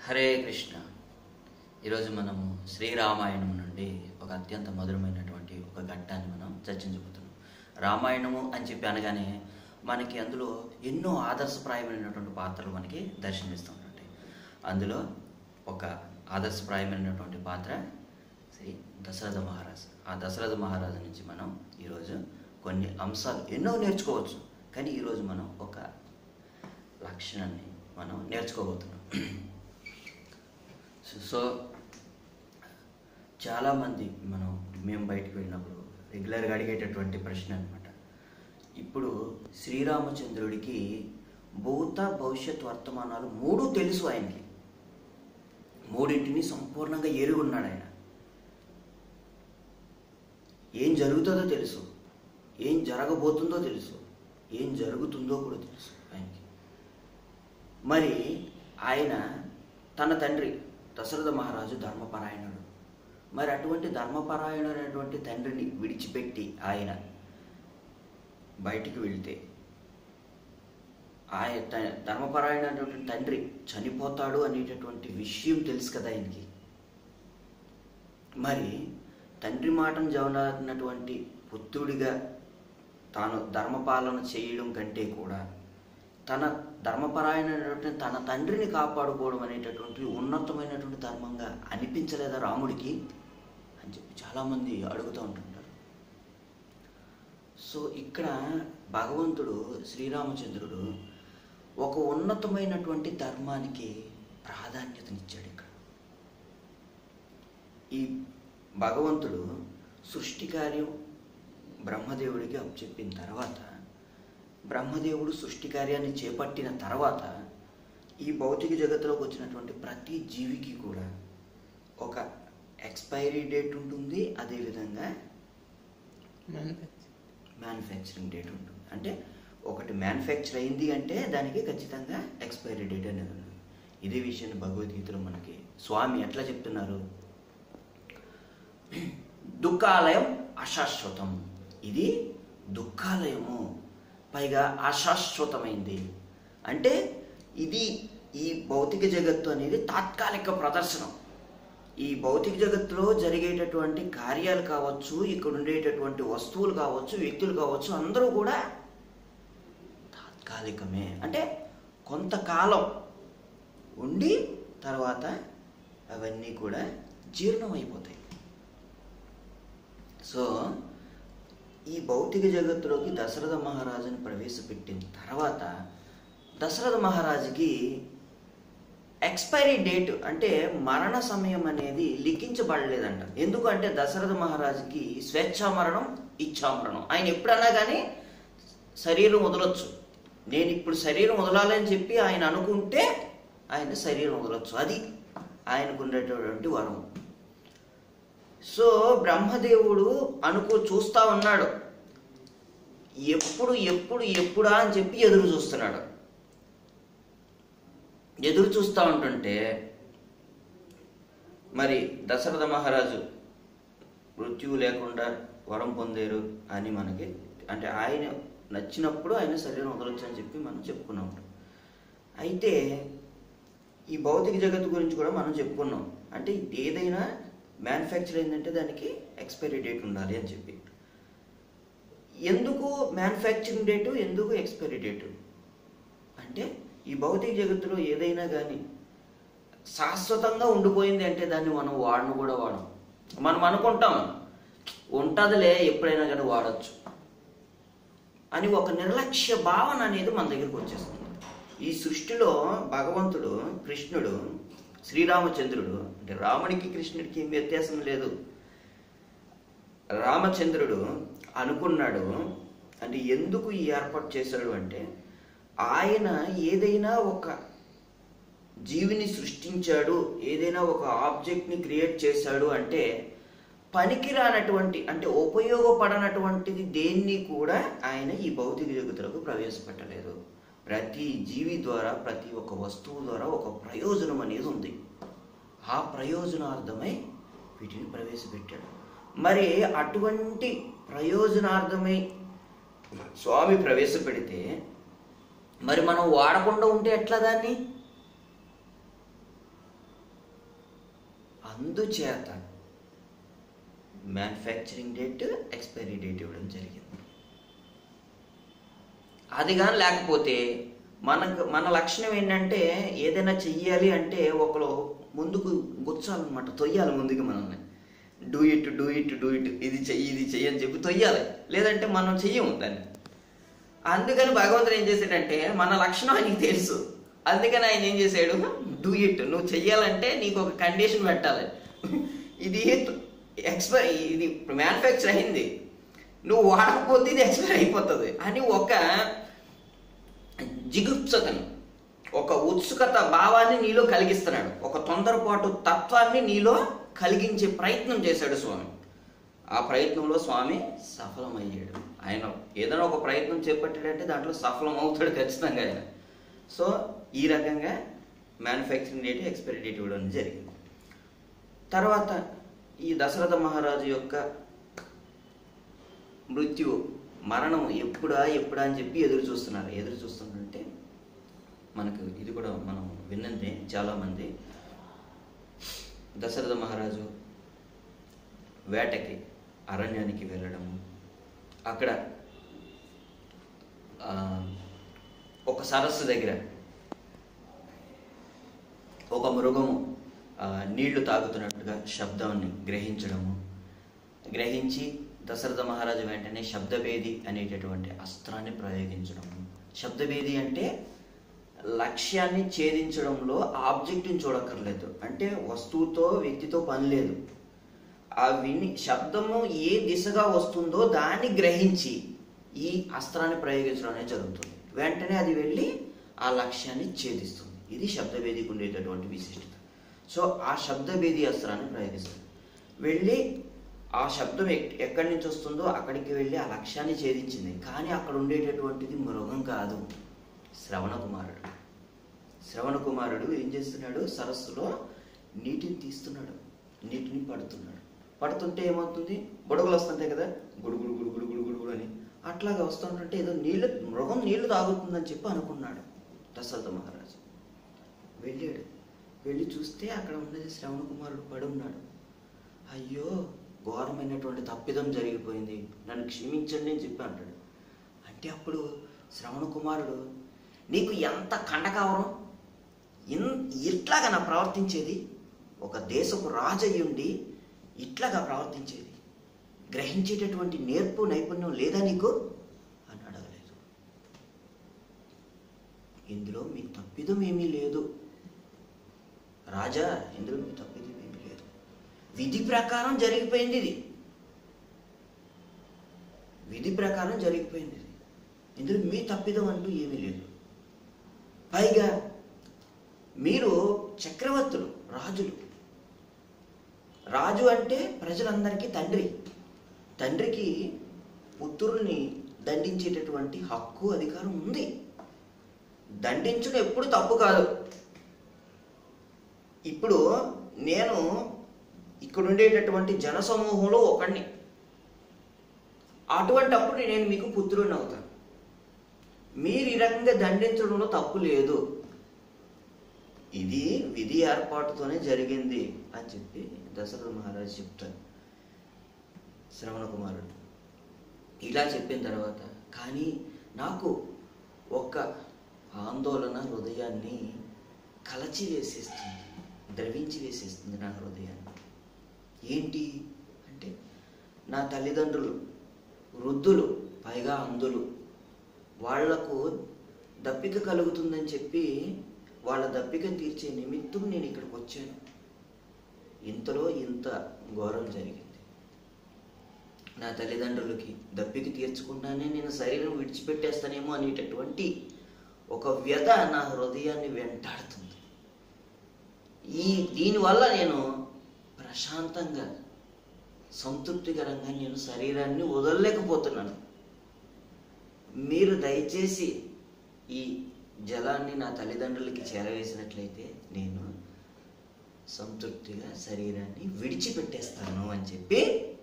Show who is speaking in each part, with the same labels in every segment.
Speaker 1: హరే కృష్ణ ఈరోజు మనము శ్రీరామాయణం నుండి ఒక అత్యంత మధురమైనటువంటి ఒక ఘట్టాన్ని మనం చర్చించబోతున్నాం రామాయణము అని చెప్పి అనగానే మనకి అందులో ఎన్నో ఆదర్శప్రాయమైనటువంటి పాత్రలు మనకి దర్శనమిస్తుంటాయి అందులో ఒక ఆదర్శప్రాయమైనటువంటి పాత్ర శ్రీ దశరథ మహారాజు ఆ దశరథ మహారాజు నుంచి మనం ఈరోజు కొన్ని అంశాలు ఎన్నో నేర్చుకోవచ్చు కానీ ఈరోజు మనం ఒక లక్షణాన్ని మనం నేర్చుకోబోతున్నాం సో- సో చాలామంది మనం మేము బయటికి వెళ్ళినప్పుడు రెగ్యులర్గా అడిగేటటువంటి ప్రశ్న అనమాట ఇప్పుడు శ్రీరామచంద్రుడికి భూత భవిష్యత్ వర్తమానాలు మూడు తెలుసు ఆయనకి మూడింటిని సంపూర్ణంగా ఎరుగున్నాడు ఆయన ఏం జరుగుతుందో తెలుసు ఏం జరగబోతుందో తెలుసు ఏం జరుగుతుందో కూడా తెలుసు ఆయనకి మరి ఆయన తన తండ్రి దశరథ మహారాజు ధర్మపరాయణుడు మరి అటువంటి ధర్మపరాయణుడైనటువంటి తండ్రిని విడిచిపెట్టి ఆయన బయటికి వెళ్తే ఆయన త- ధర్మపరాయణమైనటువంటి తండ్రి చనిపోతాడు అనేటటువంటి విషయం తెలుసు కదా ఆయనకి మరి తండ్రి మాటను జవనటువంటి పుత్రుడిగా తాను ధర్మపాలన చేయడం కంటే కూడా తన ధర్మపరాయణటువంటి తన తండ్రిని కాపాడుకోవడం అనేటటువంటి ఉన్నతమైనటువంటి ధర్మంగా అనిపించలేదా రాముడికి అని చెప్పి చాలామంది అడుగుతూ ఉంటుంటారు సో ఇక్కడ భగవంతుడు శ్రీరామచంద్రుడు ఒక ఉన్నతమైనటువంటి ధర్మానికి ప్రాధాన్యతనిచ్చాడు ఇక్కడ ఈ భగవంతుడు సృష్టి కార్యం బ్రహ్మదేవుడికి చెప్పిన తర్వాత బ్రహ్మదేవుడు సృష్టి కార్యాన్ని చేపట్టిన తర్వాత ఈ భౌతిక జగత్తులోకి వచ్చినటువంటి ప్రతి జీవికి కూడా ఒక ఎక్స్పైరీ డేట్ ఉంటుంది అదేవిధంగా మ్యానుఫ్యాక్చరింగ్ డేట్ ఉంటుంది అంటే ఒకటి మ్యానుఫ్యాక్చర్ అయింది అంటే దానికి ఖచ్చితంగా ఎక్స్పైరీ డేట్ అనేది ఉంది ఇదే విషయాన్ని భగవద్గీతలో మనకి స్వామి ఎట్లా చెప్తున్నారు దుఃఖాలయం అశాశ్వతం ఇది దుఃఖాలయము పైగా అశాశ్వతమైంది అంటే ఇది ఈ భౌతిక జగత్తు అనేది తాత్కాలిక ప్రదర్శనం ఈ భౌతిక జగత్తులో జరిగేటటువంటి కార్యాలు కావచ్చు ఇక్కడ ఉండేటటువంటి వస్తువులు కావచ్చు వ్యక్తులు కావచ్చు అందరూ కూడా తాత్కాలికమే అంటే కొంతకాలం ఉండి తర్వాత అవన్నీ కూడా జీర్ణమైపోతాయి సో ఈ భౌతిక జగత్తులోకి దశరథ మహారాజుని ప్రవేశపెట్టిన తర్వాత దశరథ మహారాజుకి ఎక్స్పైరీ డేట్ అంటే మరణ సమయం అనేది లిఖించబడలేదంట ఎందుకంటే దశరథ మహారాజుకి స్వేచ్ఛా మరణం ఇచ్ఛా మరణం ఆయన ఎప్పుడన్నా కానీ శరీరం వదలొచ్చు నేను ఇప్పుడు శరీరం వదలాలని చెప్పి ఆయన అనుకుంటే ఆయన శరీరం వదలొచ్చు అది ఆయనకు ఉండేటటువంటి వరం సో బ్రహ్మదేవుడు అనుకో చూస్తా ఉన్నాడు ఎప్పుడు ఎప్పుడు ఎప్పుడా అని చెప్పి ఎదురు చూస్తున్నాడు ఎదురు చూస్తూ ఉంటుంటే మరి దశరథ మహారాజు మృత్యువు లేకుండా వరం పొందారు అని మనకి అంటే ఆయన నచ్చినప్పుడు ఆయన శరీరం వదలొచ్చు అని చెప్పి మనం చెప్పుకున్నాం అయితే ఈ భౌతిక జగత్తు గురించి కూడా మనం చెప్పుకున్నాం అంటే ఏదైనా మ్యానుఫ్యాక్చర్ అయిందంటే దానికి ఎక్స్పైరీ డేట్ ఉండాలి అని చెప్పి ఎందుకు మ్యానుఫ్యాక్చరింగ్ డేటు ఎందుకు ఎక్స్పైరీ డేటు అంటే ఈ భౌతిక జగత్తులో ఏదైనా కానీ శాశ్వతంగా ఉండిపోయింది అంటే దాన్ని మనం వాడను కూడా వాడం మనం అనుకుంటాం ఉంటుందిలే ఎప్పుడైనా కానీ వాడచ్చు అని ఒక నిర్లక్ష్య భావన అనేది మన దగ్గరికి వచ్చేస్తుంది ఈ సృష్టిలో భగవంతుడు కృష్ణుడు శ్రీరామచంద్రుడు అంటే రాముడికి కృష్ణుడికి ఏం వ్యత్యాసం లేదు రామచంద్రుడు అనుకున్నాడు అంటే ఎందుకు ఈ ఏర్పాటు చేశాడు అంటే ఆయన ఏదైనా ఒక జీవిని సృష్టించాడు ఏదైనా ఒక ఆబ్జెక్ట్ని క్రియేట్ చేశాడు అంటే పనికిరానటువంటి అంటే ఉపయోగపడనటువంటిది దేన్ని కూడా ఆయన ఈ భౌతిక జగత్తులకు ప్రవేశపెట్టలేదు ప్రతి జీవి ద్వారా ప్రతి ఒక్క వస్తువు ద్వారా ఒక ప్రయోజనం అనేది ఉంది ఆ ప్రయోజనార్థమై వీటిని ప్రవేశపెట్టాడు మరి అటువంటి ప్రయోజనార్థమై స్వామి ప్రవేశపెడితే మరి మనం వాడకుండా ఉంటే ఎట్లా దాన్ని అందుచేత మ్యానుఫ్యాక్చరింగ్ డేట్ ఎక్స్పైరీ డేట్ ఇవ్వడం జరిగింది అది కానీ లేకపోతే మనకు మన లక్షణం ఏంటంటే ఏదైనా చెయ్యాలి అంటే ఒకరు ముందుకు గుచ్చాలన్నమాట తొయ్యాలి ముందుకు మనల్ని do it do it do it ఇది చెయ్యి ఇది చెయ్యి అని చెప్పి తొయ్యాలి లేదంటే మనం చెయ్యము దాన్ని అందుకని భగవంతుడు ఏం చేశాడంటే మన లక్షణం ఆయనకి తెలుసు అందుకని ఆయన ఏం చేశాడు డూ ఇట్ నువ్వు చెయ్యాలంటే నీకు ఒక కండిషన్ పెట్టాలి ఇది ఎక్స్పైర్ ఇది మ్యానుఫ్యాక్చర్ అయింది నువ్వు వాడకపోతే ఇది ఎక్స్పైర్ అయిపోతుంది అని ఒక జిగుప్సతను ఒక ఉత్సుకత భావాన్ని నీలో కలిగిస్తున్నాడు ఒక తొందరపాటు తత్వాన్ని నీలో కలిగించే ప్రయత్నం చేశాడు స్వామి ఆ ప్రయత్నంలో స్వామి సఫలమయ్యాడు ఆయన ఏదైనా ఒక ప్రయత్నం చేపట్టాడంటే దాంట్లో సఫలం అవుతాడు ఖచ్చితంగా ఆయన సో ఈ రకంగా మ్యానుఫ్యాక్చరింగ్ డేట్ ఎక్స్పైరీ డేట్ ఇవ్వడం జరిగింది తర్వాత ఈ దశరథ మహారాజు యొక్క మృత్యు మరణం ఎప్పుడా ఎప్పుడా అని చెప్పి ఎదురు చూస్తున్నారు ఎదురు చూస్తున్నారంటే మనకు ఇది కూడా మనం విన్నదే చాలామంది దశరథ మహారాజు వేటకి అరణ్యానికి వెళ్ళడము అక్కడ ఆ, ఒక సరస్సు దగ్గర ఒక మృగము ఆ, నీళ్లు తాగుతున్నట్టుగా శబ్దాన్ని గ్రహించడము గ్రహించి దశరథ మహారాజు వెంటనే శబ్దభేది అనేటటువంటి అస్త్రాన్ని ప్రయోగించడము శబ్దభేది అంటే లక్ష్యాన్ని ఛేదించడంలో ఆబ్జెక్ట్ని చూడక్కర్లేదు అంటే వస్తువుతో వ్యక్తితో పని లేదు ఆ విని శబ్దము ఏ దిశగా వస్తుందో దాన్ని గ్రహించి ఈ అస్త్రాన్ని ప్రయోగించడం అనేది జరుగుతుంది వెంటనే అది వెళ్ళి ఆ లక్ష్యాన్ని ఛేదిస్తుంది ఇది శబ్దభేదికి ఉండేటటువంటి విశిష్టత సో ఆ శబ్దభేది అస్త్రాన్ని ప్రయోగిస్తుంది వెళ్ళి ఆ శబ్దం ఎక్- ఎక్కడి నుంచి వస్తుందో అక్కడికి వెళ్ళి ఆ లక్ష్యాన్ని ఛేదించింది కానీ అక్కడ ఉండేటటువంటిది మృగం కాదు శ్రవణ కుమారుడు శ్రవణ కుమారుడు ఏం చేస్తున్నాడు సరస్సులో నీటిని తీస్తున్నాడు నీటిని పడుతున్నాడు పడుతుంటే ఏమవుతుంది బుడగలు వస్తుంటాయి కదా గుడుగుడు గుడుగుడు గుడుగుడు గుడు అని అట్లాగా వస్తుంటుంటే ఏదో నీళ్ళు మృగం నీళ్లు తాగుతుందని చెప్పి అనుకున్నాడు దశరథ మహారాజు వెళ్ళాడు వెళ్ళి చూస్తే అక్కడ ఉన్నది శ్రవణ కుమారుడు పడి ఉన్నాడు అయ్యో ఘోరమైనటువంటి తప్పిదం జరిగిపోయింది నన్ను క్షమించండి అని చెప్పి అంటాడు అంటే అప్పుడు శ్రవణ కుమారుడు నీకు ఎంత కండకావరం ఇన్ ఇట్లాగా నా ప్రవర్తించేది ఒక దేశపు రాజు అయి ఉండి ఇట్లాగా ప్రవర్తించేది గ్రహించేటటువంటి నేర్పు నైపుణ్యం లేదా నీకు అని అడగలేదు ఇందులో మీ తప్పిదం ఏమీ లేదు రాజా ఇందులో మీ తప్పిదం ఏమీ లేదు విధి ప్రకారం జరిగిపోయింది ఇది విధి ప్రకారం జరిగిపోయింది ఇది ఇందులో మీ తప్పిదం అంటూ ఏమీ లేదు పైగా మీరు చక్రవర్తులు రాజులు రాజు అంటే ప్రజలందరికీ తండ్రి తండ్రికి పుత్రుల్ని దండించేటటువంటి హక్కు అధికారం ఉంది దండించడం ఎప్పుడు తప్పు కాదు ఇప్పుడు నేను ఇక్కడ ఉండేటటువంటి జనసమూహంలో ఒకడిని అటువంటి అప్పుడు నేను మీకు పుత్రుడిని అవుతాను మీరు ఈ రకంగా దండించడంలో తప్పు లేదు ఇది విధి ఏర్పాటుతోనే జరిగింది అని చెప్పి దశరథ మహారాజు చెప్తారు శ్రవణ కుమారుడు ఇలా చెప్పిన తర్వాత కానీ నాకు ఒక ఆందోళన హృదయాన్ని కలచి వేసేస్తుంది ద్రవించి వేసేస్తుంది నా హృదయాన్ని ఏంటి అంటే నా తల్లిదండ్రులు వృద్ధులు పైగా అందులు వాళ్లకు దప్పిక కలుగుతుందని చెప్పి వాళ్ళ దప్పికను తీర్చే నిమిత్తం నేను ఇక్కడికి వచ్చాను ఇంతలో ఇంత ఘోరం జరిగింది నా తల్లిదండ్రులకి దప్పిక తీర్చకుండానే నేను శరీరం విడిచిపెట్టేస్తానేమో అనేటటువంటి ఒక వ్యధ నా హృదయాన్ని వెంటాడుతుంది ఈ దీనివల్ల నేను ప్రశాంతంగా సంతృప్తికరంగా నేను శరీరాన్ని వదలలేకపోతున్నాను మీరు దయచేసి ఈ జలాన్ని నా తల్లిదండ్రులకి చేరవేసినట్లయితే నేను సంతృప్తిగా శరీరాన్ని విడిచిపెట్టేస్తాను అని చెప్పి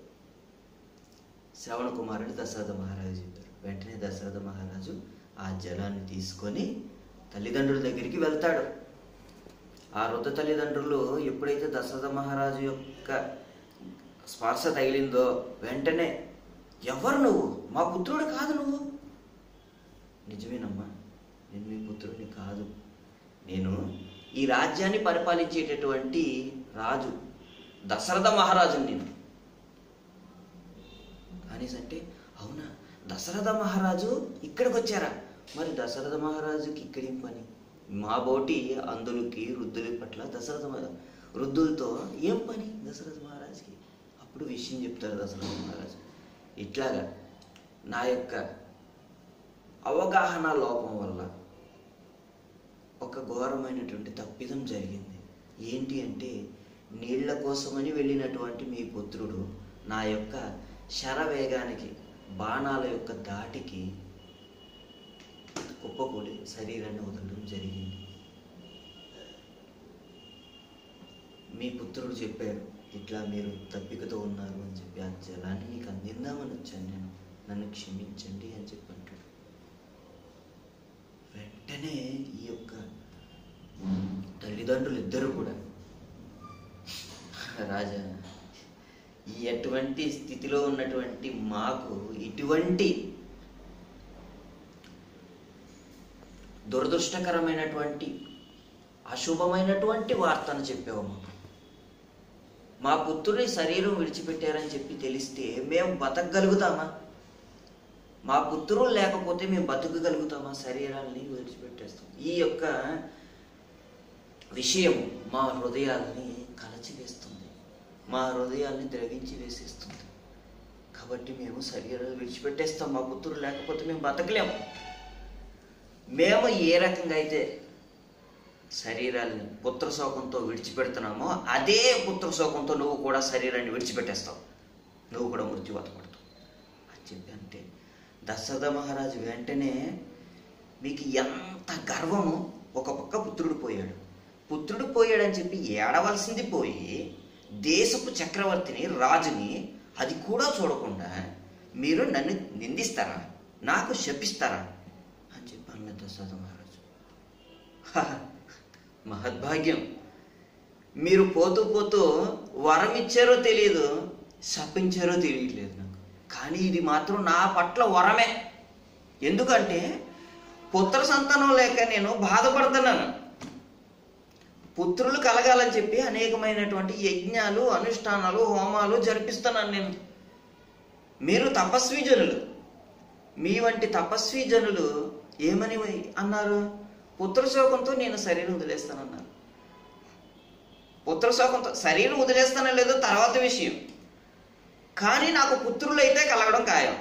Speaker 1: శ్రవణ కుమారుడు దశరథ మహారాజు చెప్పారు వెంటనే దశరథ మహారాజు ఆ జలాన్ని తీసుకొని తల్లిదండ్రుల దగ్గరికి వెళ్తాడు ఆ వృద్ధ తల్లిదండ్రులు ఎప్పుడైతే దశరథ మహారాజు యొక్క స్పర్శ తగిలిందో వెంటనే ఎవరు నువ్వు మా పుత్రుడు కాదు నువ్వు నిజమేనమ్మా నేను మీ పుత్రుడిని కాదు నేను ఈ రాజ్యాన్ని పరిపాలించేటటువంటి రాజు దశరథ మహారాజు నేను అనేసి అంటే అవునా దశరథ మహారాజు ఇక్కడికి వచ్చారా మరి దశరథ మహారాజుకి ఇక్కడేం పని మా బోటి అందులకి వృద్ధుల పట్ల దశరథ మహా- వృద్ధులతో ఏం పని దశరథ మహారాజుకి అప్పుడు విషయం చెప్తారు దశరథ మహారాజు ఇట్లాగా నా యొక్క అవగాహన లోపం వల్ల ఒక ఘోరమైనటువంటి తప్పిదం జరిగింది ఏంటి అంటే నీళ్ల కోసమని వెళ్ళినటువంటి మీ పుత్రుడు నా యొక్క శరవేగానికి బాణాల యొక్క దాటికి కుప్పకూడి శరీరాన్ని వదలడం జరిగింది మీ పుత్రుడు చెప్పారు ఇట్లా మీరు తప్పికతో ఉన్నారు అని చెప్పి ఆ జలాన్ని మీకు అందిద్దామని వచ్చాను నేను నన్ను క్షమించండి అని చెప్పి అంటాడు వెంటనే ఈ యొక్క తల్లిదండ్రులు ఇద్దరు కూడా రాజా ఈ ఎటువంటి స్థితిలో ఉన్నటువంటి మాకు ఇటువంటి దురదృష్టకరమైనటువంటి అశుభమైనటువంటి వార్తను చెప్పావు మాకు మా పుత్రుడి శరీరం విడిచిపెట్టారని చెప్పి తెలిస్తే మేము బతకగలుగుతామా మా పుత్రులు లేకపోతే మేము బతకగలుగుతామా శరీరాల్ని విడిచిపెట్టేస్తాం ఈ యొక్క విషయం మా హృదయాల్ని కలచివేస్తుంది మా హృదయాల్ని ద్రవించి వేసేస్తుంది కాబట్టి మేము శరీరాలు విడిచిపెట్టేస్తాం మా పుత్రులు లేకపోతే మేము బతకలేము మేము ఏ రకంగా అయితే శరీరాన్ని పుత్రశోకంతో విడిచిపెడుతున్నామో అదే పుత్రశోకంతో నువ్వు కూడా శరీరాన్ని విడిచిపెట్టేస్తావు నువ్వు కూడా మృత్యువాత పడతావు అని చెప్పి అంటే దశరథ మహారాజు వెంటనే మీకు ఎంత గర్వము ఒక పక్క పుత్రుడు పోయాడు పుత్రుడు పోయాడని చెప్పి ఏడవలసింది పోయి దేశపు చక్రవర్తిని రాజుని అది కూడా చూడకుండా మీరు నన్ను నిందిస్తారా నాకు శపిస్తారా అని చెప్పి అన్న దశరథ మహారాజు "హహ, మహద్భాగ్యం మీరు పోతూ పోతూ వరం ఇచ్చారో తెలియదు శపించారో తెలియట్లేదు నాకు కానీ ఇది మాత్రం నా పట్ల వరమే ఎందుకంటే పుత్ర సంతానం లేక నేను బాధపడుతున్నాను పుత్రులు కలగాలని చెప్పి అనేకమైనటువంటి యజ్ఞాలు అనుష్ఠానాలు హోమాలు జరిపిస్తున్నాను నేను మీరు తపస్వి జనులు మీ వంటి తపస్వి జనులు ఏమని అన్నారు పుత్రశోకంతో నేను శరీరం వదిలేస్తానన్నారు పుత్రశోకంతో శరీరం వదిలేస్తానో లేదో తర్వాత విషయం కానీ నాకు పుత్రులు అయితే కలగడం ఖాయం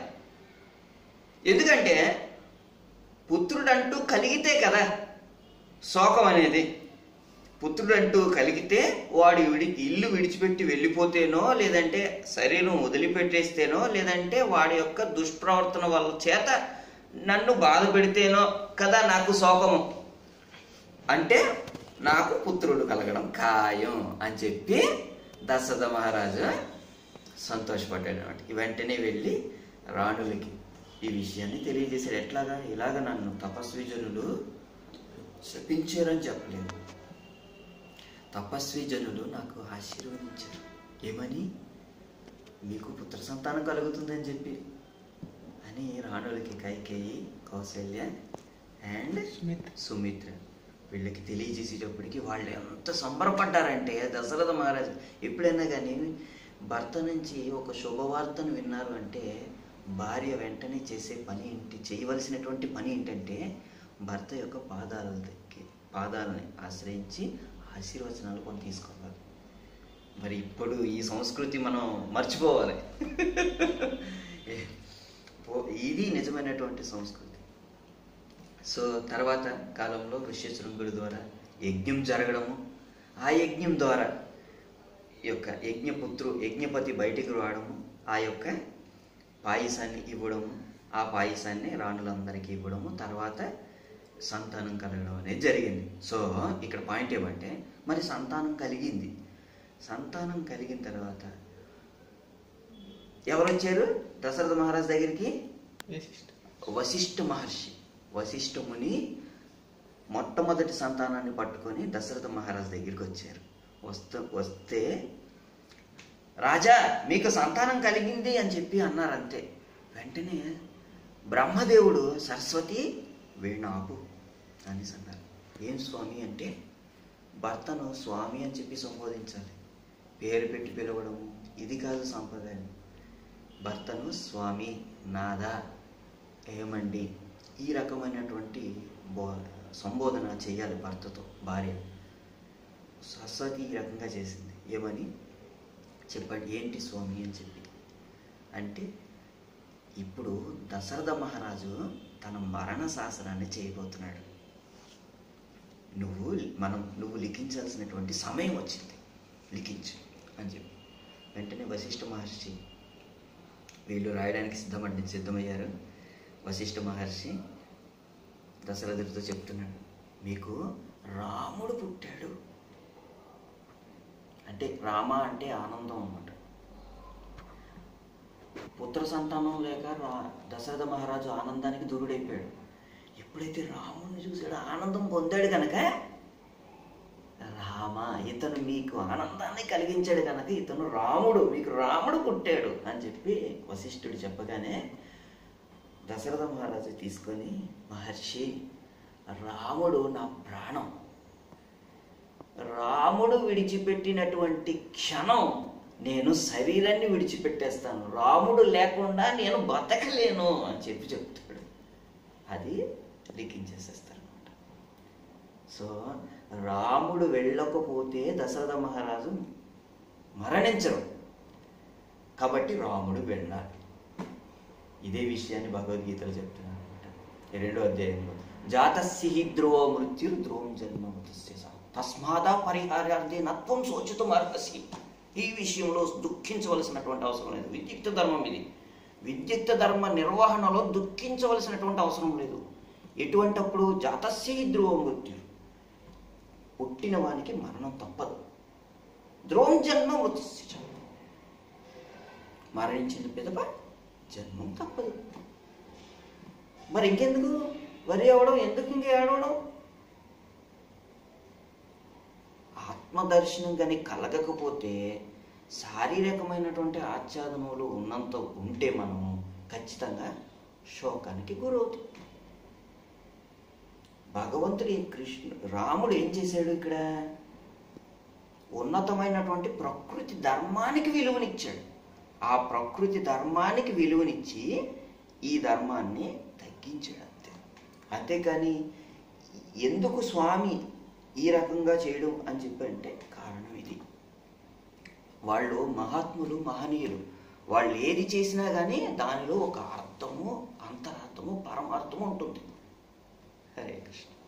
Speaker 1: ఎందుకంటే పుత్రుడంటూ కలిగితే కదా శోకం అనేది పుత్రుడంటూ కలిగితే వాడు విడి ఇల్లు విడిచిపెట్టి వెళ్ళిపోతేనో లేదంటే శరీరం వదిలిపెట్టేస్తేనో లేదంటే వాడి యొక్క దుష్ప్రవర్తన వల్ల చేత నన్ను బాధ పెడితేనో కదా నాకు శోకము అంటే నాకు పుత్రుడు కలగడం ఖాయం అని చెప్పి దశరథ మహారాజు సంతోషపడ్డాడు అనమాట వెంటనే వెళ్ళి రాణులకి ఈ విషయాన్ని తెలియజేశాడు ఎట్లాగా ఇలాగ నన్ను తపస్వి జనులు శపించారని చెప్పలేదు తపస్వి జనులు నాకు ఆశీర్వదించారు ఏమని మీకు పుత్ర సంతానం కలుగుతుందని చెప్పి అని రాణులకి కైకేయి కౌశల్య అండ్
Speaker 2: సుమిత్ర.
Speaker 1: సుమిత్ర వీళ్ళకి తెలియజేసేటప్పటికి వాళ్ళు ఎంత సంబరపడ్డారంటే దశరథ మహారాజు ఎప్పుడైనా కానీ భర్త నుంచి ఒక శుభవార్తను విన్నారు అంటే భార్య వెంటనే చేసే పని ఏంటి చేయవలసినటువంటి పని ఏంటంటే భర్త యొక్క పాదాల దగ్గర పాదాలని ఆశ్రయించి ఆశీర్వచనాలు కొని తీసుకోవాలి మరి ఇప్పుడు ఈ సంస్కృతి మనం మర్చిపోవాలి పో- ఇది నిజమైనటువంటి సంస్కృతి సో తర్వాత కాలంలో ఋష్యశృంగుడి ద్వారా యజ్ఞం జరగడము ఆ యజ్ఞం ద్వారా ఈ యొక్క యజ్ఞపుత్రు యజ్ఞపతి బయటికి రావడము ఆ యొక్క పాయసాన్ని ఇవ్వడము ఆ పాయసాన్ని రాణులందరికీ ఇవ్వడము తర్వాత సంతానం కలగడం అనేది జరిగింది సో ఇక్కడ పాయింట్ ఏమంటే మరి సంతానం కలిగింది సంతానం కలిగిన తర్వాత ఎవరు వచ్చారు దశరథ మహారాజ్ దగ్గరికి
Speaker 2: విశిష్ట
Speaker 1: వశిష్ఠ మహర్షి వశిష్ఠ ముని మొట్టమొదటి సంతానాన్ని పట్టుకొని దశరథ మహారాజు దగ్గరికి వచ్చారు వస్తూ వస్తే రాజా మీకు సంతానం కలిగింది అని చెప్పి అన్నారు అంతే వెంటనే బ్రహ్మదేవుడు సరస్వతి వీణాపు అనేసి అన్నారు ఏం స్వామి అంటే భర్తను స్వామి అని చెప్పి సంబోధించాలి పేరు పెట్టి పిలవడము ఇది కాదు సాంప్రదాయం భర్తను స్వామి నాదా ఏమండి ఈ రకమైనటువంటి బో సంబోధన చేయాలి భర్తతో భార్య సరస్వతి ఈ రకంగా చేసింది ఏమని చెప్పండి ఏంటి స్వామి అని చెప్పి అంటే ఇప్పుడు దశరథ మహారాజు తన మరణ శాసనాన్ని చేయబోతున్నాడు నువ్వు మనం నువ్వు లిఖించాల్సినటువంటి సమయం వచ్చింది లిఖించు అని చెప్పి వెంటనే వశిష్ఠ మహర్షి వీళ్ళు రాయడానికి సిద్ధమండి సిద్ధమయ్యారు వశిష్ఠ మహర్షి దశరథుడితో చెప్తున్నాడు మీకు రాముడు పుట్టాడు అంటే రామ అంటే ఆనందం అన్నమాట పుత్ర సంతానం లేక రా దశరథ మహారాజు ఆనందానికి దూరుడైపోయాడు ఎప్పుడైతే రాముడిని చూసాడు ఆనందం పొందాడు కనుక రామ ఇతను మీకు ఆనందాన్ని కలిగించాడు కనుక ఇతను రాముడు మీకు రాముడు పుట్టాడు అని చెప్పి వశిష్ఠుడు చెప్పగానే దశరథ మహారాజు తీసుకొని మహర్షి రాముడు నా ప్రాణం రాముడు విడిచిపెట్టినటువంటి క్షణం నేను శరీరాన్ని విడిచిపెట్టేస్తాను రాముడు లేకుండా నేను బతకలేను అని చెప్పి చెప్తాడు అది లిఖించేసేస్తారు అనమాట సో రాముడు వెళ్ళకపోతే దశరథ మహారాజు మరణించరు కాబట్టి రాముడు వెళ్ళాలి ఇదే విషయాన్ని భగవద్గీతలో చెప్తున్నాను అనమాట ఈ రెండో అధ్యాయంలో జాతస్య ధ్రువో మృత్యు ధ్రువం జన్మ తస్మాదా పరిహారార్థి నత్వం శోచితం అర్హసి ఈ విషయంలో దుఃఖించవలసినటువంటి అవసరం లేదు విద్యుక్త ధర్మం ఇది విద్యుక్త ధర్మ నిర్వహణలో దుఃఖించవలసినటువంటి అవసరం లేదు ఎటువంటప్పుడు జాతస్య ధ్రువ మృత్యు పుట్టిన వానికి మరణం తప్పదు ధ్రువం జన్మ మృత్యు మరణించిన పిదప జన్మం తప్పదు మరి ఇంకెందుకు వరి అవడం ఎందుకు ఇంక ఏడవడం ఆత్మదర్శనం కానీ కలగకపోతే శారీరకమైనటువంటి ఆచ్ఛాదనలు ఉన్నంత ఉంటే మనం ఖచ్చితంగా శోకానికి గురవుతాం భగవంతుడి కృష్ణు రాముడు ఏం చేశాడు ఇక్కడ ఉన్నతమైనటువంటి ప్రకృతి ధర్మానికి విలువనిచ్చాడు ఆ ప్రకృతి ధర్మానికి విలువనిచ్చి ఈ ధర్మాన్ని తగ్గించాడు అంతే అంతేకాని ఎందుకు స్వామి ఈ రకంగా చేయడం అని చెప్పి అంటే కారణం ఇది వాళ్ళు మహాత్ములు మహనీయులు వాళ్ళు ఏది చేసినా కానీ దానిలో ఒక అర్థము అంతరార్థము పరమార్థము ఉంటుంది హరే కృష్ణ